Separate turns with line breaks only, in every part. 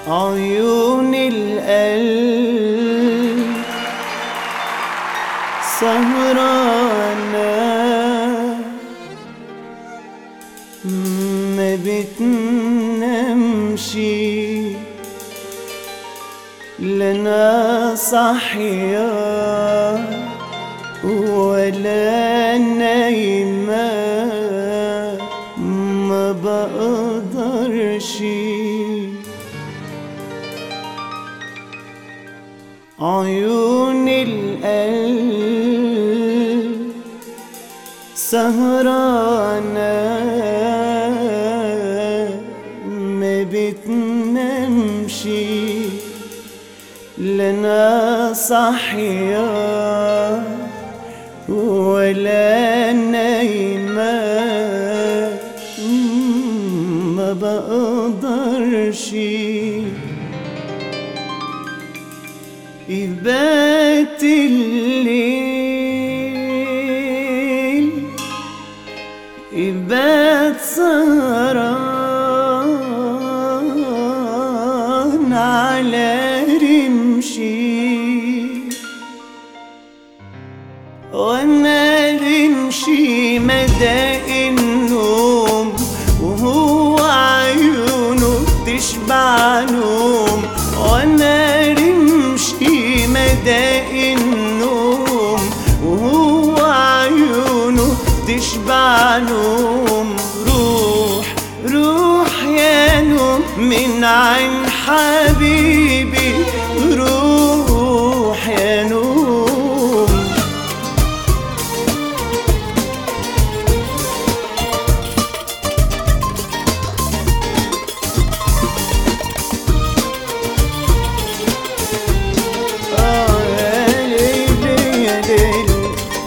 عيون القلب سهرانة ما بتنامشي لنا صحية ولا نايمة ما بقدرش عيون القلب سهرانة ما بتنامشي لنا صحية ولا نايمة ما بقدرش يبات الليل يبات سهران على رمشي وانا رمشي مدى النوم وهو عيونه تشبع نوم وانا رمشي مدى النوم وهو عيونه تشبع نوم روح روح يا نوم من عين حبيبي روح يا نوم آه يا ليلي يا ليلي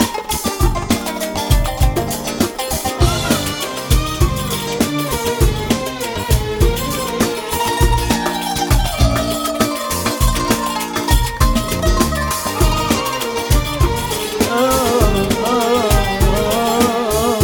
آه آه آه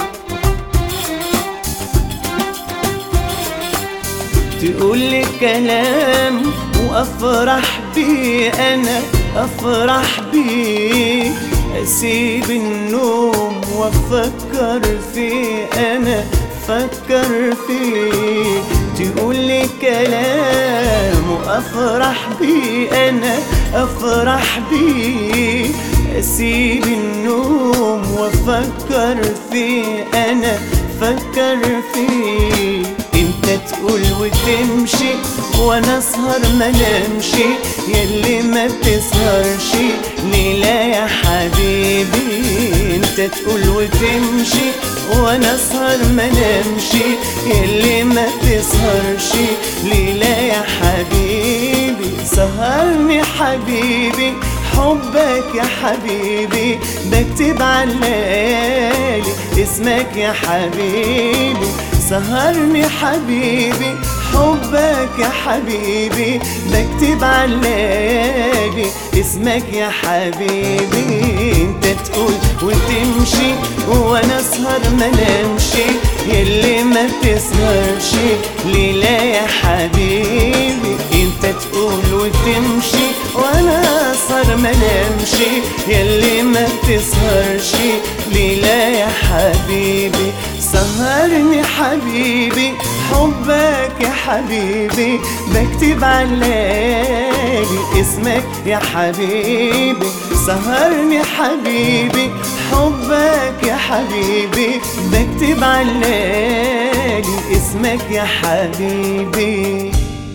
تقول لي كلام وافرح بيه انا افرح بيه اسيب النوم وافكر فيه انا فكر فيه تقول لي كلام وافرح بيه انا افرح بيه اسيب النوم وافكر فيه انا فكر فيه انت تقول وتمشي وانا اسهر ما نمشي يلي ما بتسهرش ليلة يا حبيبي انت تقول وتمشي وانا اسهر ما نمشي يلي ما بتسهرش ليلة يا حبيبي سهرني حبيبي حبك يا حبيبي بكتب على الليالي اسمك يا حبيبي سهرني حبيبي حبك يا حبيبي بكتب على الليالي اسمك يا حبيبي انت تقول وتمشي وانا اسهر ما نمشي يلي ما بتسهرش ليلة يا حبيبي انت تقول وتمشي وانا اسهر ما نمشي يلي ما بتسهرش ليلة يا حبيبي سهرني حبيبي حبك يا حبيبي بكتب على الليالي اسمك يا حبيبي سهرني حبيبي حبك يا حبيبي بكتب على الليالي اسمك يا حبيبي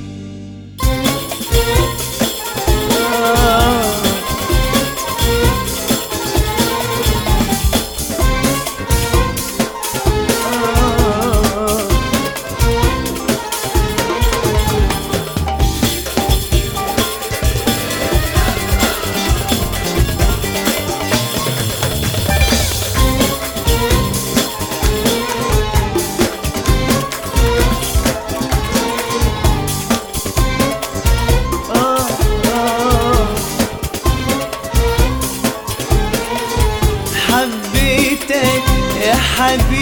آه آه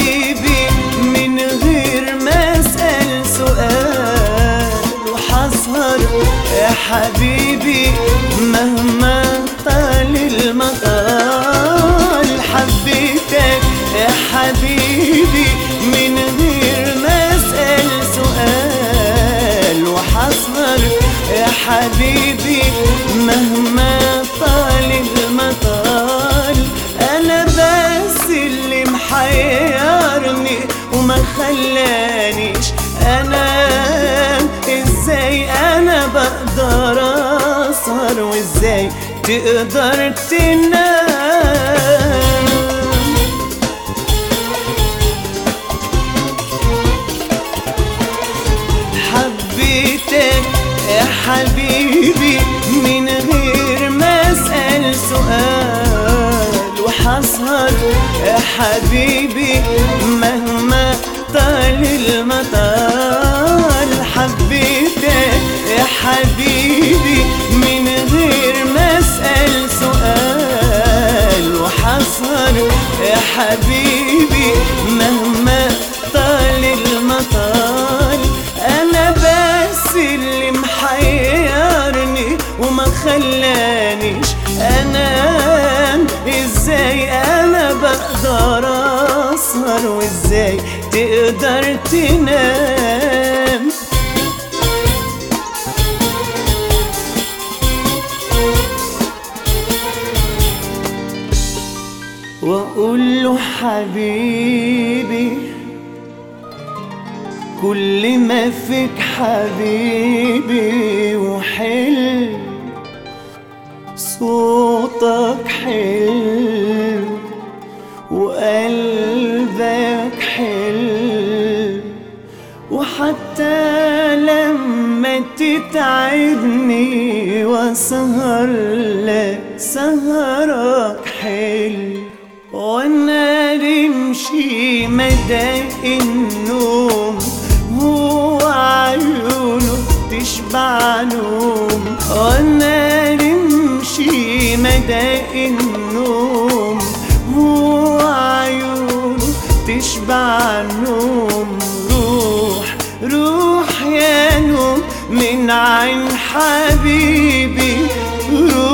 حبيبي من غير ما اسال سؤال وحصل حبيبي مهما طال المطال حبيتك يا حبيبي من غير ما اسال سؤال وحصبر يا حبيبي مهما طال المطال انا بس اللي محيرني وما خلانيش انام ازاي انا بقدر اسهر وازاي تقدر تنام حبيتك يا حبيبي من غير ما اسال سؤال وحسهر يا حبيبي مهما طال المطال حبيتك يا حبيبي من غير ما اسال سؤال وحسهر يا حبيبي مهما طال المطال انا بس اللي محيرني وما خلانيش انام ازاي انا بقدر اسهر وازاي تقدر تنام واقول له حبيبي كل ما فيك حبيبي وحلو صوتك حلو وقلبك حلو وحتى لما تتعبني واسهر لك سهرك حلو وانا نمشي مدى النوم هو عيونه تشبع نوم وانا نمشي مدى النوم هو عيونه تشبع نوم روح روح يا نوم من عين حبيبي روح